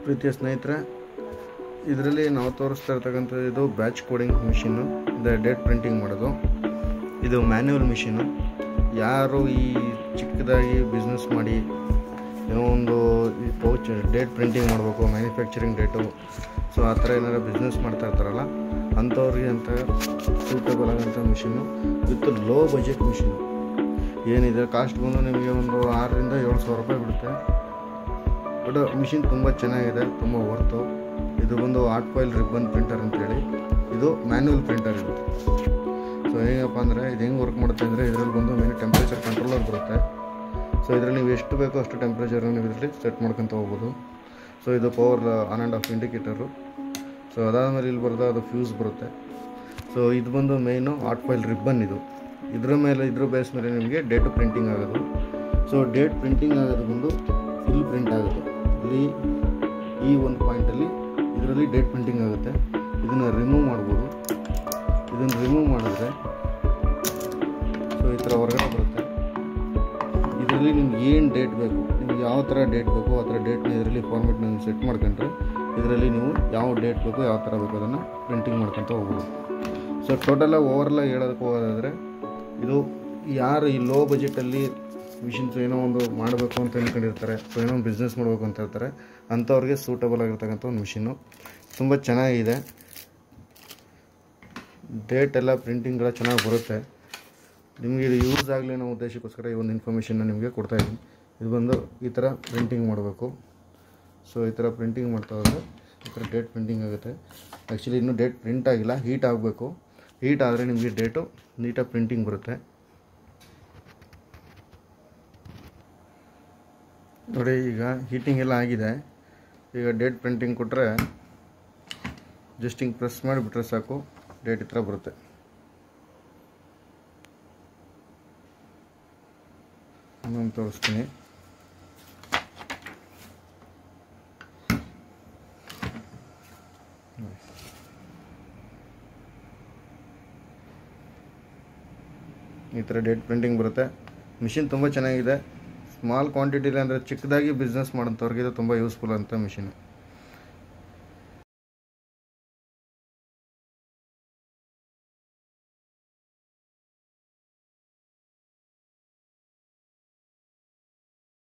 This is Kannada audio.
ಪ್ರೀತಿಯ ಸ್ನೇಹಿತರೆ ಇದರಲ್ಲಿ ನಾವು ತೋರಿಸ್ತಾ ಇರ್ತಕ್ಕಂಥ ಇದು ಬ್ಯಾಚ್ ಕೋಡಿಂಗ್ ಮಿಷಿನ್ನು ಇದು ಡೇಟ್ ಪ್ರಿಂಟಿಂಗ್ ಮಾಡೋದು ಇದು ಮ್ಯಾನ್ಯುವಲ್ ಮಿಷಿನು ಯಾರು ಈ ಚಿಕ್ಕದಾಗಿ ಬಿಸ್ನೆಸ್ ಮಾಡಿ ಏನೋ ಒಂದು ಈ ಪೌಚ್ ಡೇಟ್ ಪ್ರಿಂಟಿಂಗ್ ಮಾಡಬೇಕು ಮ್ಯಾನುಫ್ಯಾಕ್ಚರಿಂಗ್ ಡೇಟು ಸೊ ಆ ಥರ ಏನಾರು ಬಿಸ್ನೆಸ್ ಮಾಡ್ತಾ ಇರ್ತಾರಲ್ಲ ಅಂಥವ್ರಿಗೆ ಅಂತ ಸೂಟೇಬಲ್ ಆಗೋಂಥ machine with low budget machine ಏನಿದೆ ಕಾಸ್ಟ್ ಬಂದು ನಿಮಗೆ ಒಂದು ಆರರಿಂದ ಏಳು ಸಾವಿರ ರೂಪಾಯಿ ಬಿಡುತ್ತೆ ಬಟ್ ಮಿಷಿನ್ ತುಂಬ ಚೆನ್ನಾಗಿದೆ ತುಂಬ ವರ್ತು ಇದು ಬಂದು ಆರ್ಟ್ ಫೈಲ್ ರಿಬ್ಬನ್ ಪ್ರಿಂಟರ್ ಅಂತೇಳಿ ಇದು ಮ್ಯಾನ್ಯುವಲ್ ಪ್ರಿಂಟರ್ ಇದು ಸೊ ಹೇಗಪ್ಪ ಅಂದರೆ ಇದು ಹೆಂಗೆ ವರ್ಕ್ ಮಾಡುತ್ತೆ ಅಂದರೆ ಇದರಲ್ಲಿ ಬಂದು ಮೇನ್ ಟೆಂಪ್ರೇಚರ್ ಕಂಟ್ರೋಲರ್ ಬರುತ್ತೆ ಸೊ ಇದರಲ್ಲಿ ನೀವು ಎಷ್ಟು ಬೇಕೋ ಅಷ್ಟು ಟೆಂಪ್ರೇಚರ್ನ ನೀವು ಇದರಲ್ಲಿ ಸೆಟ್ ಮಾಡ್ಕೊತ ಹೋಗ್ಬೋದು ಸೊ ಇದು power on and off indicator so ಅದಾದಮೇಲೆ ಇಲ್ಲಿ ಬರೋದು ಅದು ಫ್ಯೂಸ್ ಬರುತ್ತೆ ಸೊ ಇದು ಬಂದು ಮೇಯ್ನು ಆರ್ಟ್ ಫೈಲ್ ರಿಬ್ಬನ್ ಇದು ಇದ್ರ ಮೇಲೆ ಇದ್ರ ಬೇಸ್ ಮೇಲೆ ನಿಮಗೆ ಡೇಟು ಪ್ರಿಂಟಿಂಗ್ ಆಗೋದು ಸೊ ಡೇಟ್ ಪ್ರಿಂಟಿಂಗ್ ಆಗೋದು ಬಂದು ಫಿಲ್ ಪ್ರಿಂಟ್ ಆಗುತ್ತೆ ಇಲ್ಲಿ ಈ ಒಂದು ಪಾಯಿಂಟಲ್ಲಿ ಇದರಲ್ಲಿ ಡೇಟ್ ಪ್ರಿಂಟಿಂಗ್ ಆಗುತ್ತೆ ಇದನ್ನು ರಿಮೂವ್ ಮಾಡ್ಬೋದು ಇದನ್ನು ರಿಮೂವ್ ಮಾಡಿದ್ರೆ ಸೊ ಈ ಥರ ಹೊರಗಡೆ ಬರುತ್ತೆ ಇದರಲ್ಲಿ ನಿಮ್ಗೆ ಏನು ಡೇಟ್ ಬೇಕು ನಿಮ್ಗೆ ಯಾವ ಥರ ಡೇಟ್ ಬೇಕು ಆ ಥರ ಡೇಟ್ನ ಇದರಲ್ಲಿ ಫಾರ್ಮೆಟ್ನ ಸೆಟ್ ಮಾಡ್ಕೊಂಡ್ರೆ ಇದರಲ್ಲಿ ನೀವು ಯಾವ ಡೇಟ್ ಬೇಕು ಯಾವ ಥರ ಬೇಕು ಅದನ್ನು ಪ್ರಿಂಟಿಂಗ್ ಮಾಡ್ಕೊತ ಹೋಗ್ಬೋದು ಸೊ ಟೋಟಲಾಗಿ ಓವರ್ಲಾಗಿ ಹೇಳೋದಕ್ಕೆ ಹೋಗೋದಾದರೆ ಇದು ಯಾರು ಈ ಲೋ ಬಜೆಟಲ್ಲಿ ಮಿಷಿನ್ಸ್ ಏನೋ ಒಂದು ಮಾಡಬೇಕು ಅಂತ ಅಂದ್ಕೊಂಡಿರ್ತಾರೆ ಸೊ ಏನೋ ಒಂದು ಬಿಸ್ನೆಸ್ ಮಾಡಬೇಕು ಅಂತ ಇರ್ತಾರೆ ಅಂಥವ್ರಿಗೆ ಸೂಟಬಲ್ ಆಗಿರ್ತಕ್ಕಂಥ ಒಂದು ಮಿಷಿನ್ನು ತುಂಬ ಚೆನ್ನಾಗಿದೆ ಡೇಟ್ ಎಲ್ಲ ಪ್ರಿಂಟಿಂಗ್ಗಳ ಚೆನ್ನಾಗಿ ಬರುತ್ತೆ ನಿಮಗೆ ಇದು ಯೂಸ್ ಆಗಲಿ ಅನ್ನೋ ಉದ್ದೇಶಕ್ಕೋಸ್ಕರ ಈ ಒಂದು ಇನ್ಫಾರ್ಮೇಷನ್ನ ನಿಮಗೆ ಕೊಡ್ತಾಯಿದ್ದೀನಿ ಇದು ಬಂದು ಈ ಥರ ಪ್ರಿಂಟಿಂಗ್ ಮಾಡಬೇಕು ಸೊ ಈ ಥರ ಪ್ರಿಂಟಿಂಗ್ ಮಾಡ್ತಾ ಹೋದರೆ ಈ ಥರ ಡೇಟ್ ಪ್ರಿಂಟಿಂಗ್ ಆಗುತ್ತೆ ಆ್ಯಕ್ಚುಲಿ ಇನ್ನೂ ಡೇಟ್ ಪ್ರಿಂಟ್ ಆಗಿಲ್ಲ ಹೀಟ್ ಆಗಬೇಕು ಹೀಟ್ ಆದರೆ ನಿಮಗೆ ಡೇಟು ನೀಟಾಗಿ ಪ್ರಿಂಟಿಂಗ್ ಬರುತ್ತೆ ನೋಡಿ ಈಗ ಹೀಟಿಂಗ್ ಎಲ್ಲ ಆಗಿದೆ ಈಗ ಡೇಟ್ ಪ್ರಿಂಟಿಂಗ್ ಕೊಟ್ಟರೆ ಜಸ್ಟ್ ಹಿಂಗೆ ಪ್ರೆಸ್ ಮಾಡಿಬಿಟ್ರೆ ಸಾಕು ಡೇಟ್ ಈ ಥರ ಬರುತ್ತೆ ಇನ್ನೊಂದು ತೋರಿಸ್ತೀನಿ ಈ ಥರ ಡೇಟ್ ಪ್ರಿಂಟಿಂಗ್ ಬರುತ್ತೆ ಮಿಷಿನ್ ತುಂಬ ಚೆನ್ನಾಗಿದೆ ಸ್ಮಾಲ್ ಕ್ವಾಂಟಿಟಿಲಿ ಅಂದರೆ ಚಿಕ್ಕದಾಗಿ ಬಿಸ್ನೆಸ್ ಮಾಡೋಂಥವ್ರಿಗೆ ಇದು ತುಂಬ ಯೂಸ್ಫುಲ್ ಅಂತ ಮಿಷಿನ್